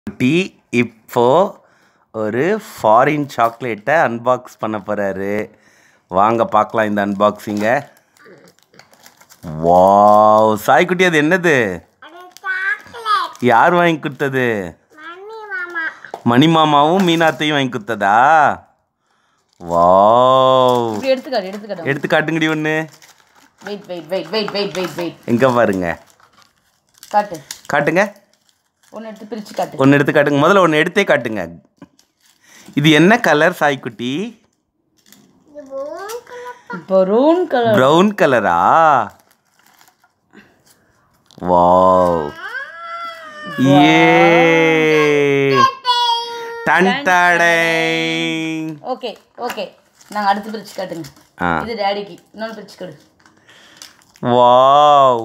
குட்டி இப்போ ஒரு ஃபாரின் சாக்லேட்டை அன்பாக்ஸ் பண்ண போகிறாரு வாங்க பார்க்கலாம் இந்த அன்பாக்சிங்கை வாவ் சாய்க்குட்டி அது என்னது அது சாக்லேட் யார் வாங்கி கொடுத்தது மணி மாமா மணி மாமாவும் மீனாத்தையும் வாங்கி கொடுத்ததா வாவ் இப்படி எடுத்துக்காட்டு எடுத்துக்காட்டு எடுத்து காட்டுங்கடி ஒன்று wait wait wait wait wait wait wait எங்கே பாருங்க காட்டு காட்டுங்க ஒன்று எடுத்து பிரித்து காட்டு ஒன்று எடுத்து காட்டுங்க முதல்ல ஒன்று எடுத்தே காட்டுங்க இது என்ன கலர் சாய்க்குட்டி இது blue colour brown colour brown கலரா வாவ் ஏ டன் டடை. ஓகே ஓகே நாங்கள் அடுத்து பிரித்து காட்டுங்க ஆ இது டேடிக்கு இன்னொன்று பிரித்து காடு வாவ்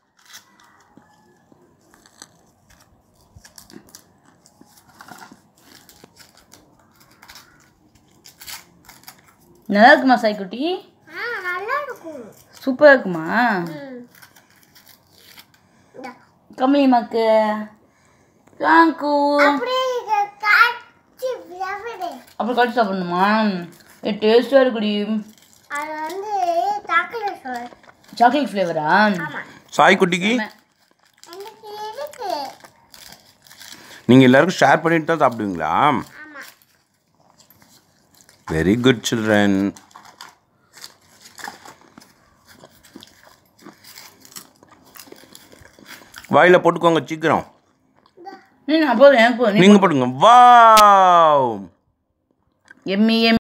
நல்லா இருக்குமா சாய்க்குட்டி ஆ நல்லா இருக்கும் சூப்பராக இருக்குமா ம் இந்தா. கமலிமாக்கு தேங்க்யூ அப்படியே இதை காய்ச்சி விடவிடு அப்புறம் கடிச்சு சாப்பிடணுமா ஏ டேஸ்ட்டாக இருக்குடி அது வந்து சாக்லேட் சொல் சாக்லேட் ஃப்ளேவரா ஆமாம் சாய்க்குட்டிக்கு எனக்கு இருக்கு நீங்கள் எல்லாருக்கும் ஷேர் பண்ணிட்டு தான் சாப்பிடுவீங்களா ஆமாம் வெரி குட் சில்ட்ரன் வாயில் போட்டுக்கோங்க சீக்கிரம் ம் அப்போ எனக்கு போ. நீ நீங்கள் போட்டுங்க வாவ் எம்மி எம்மி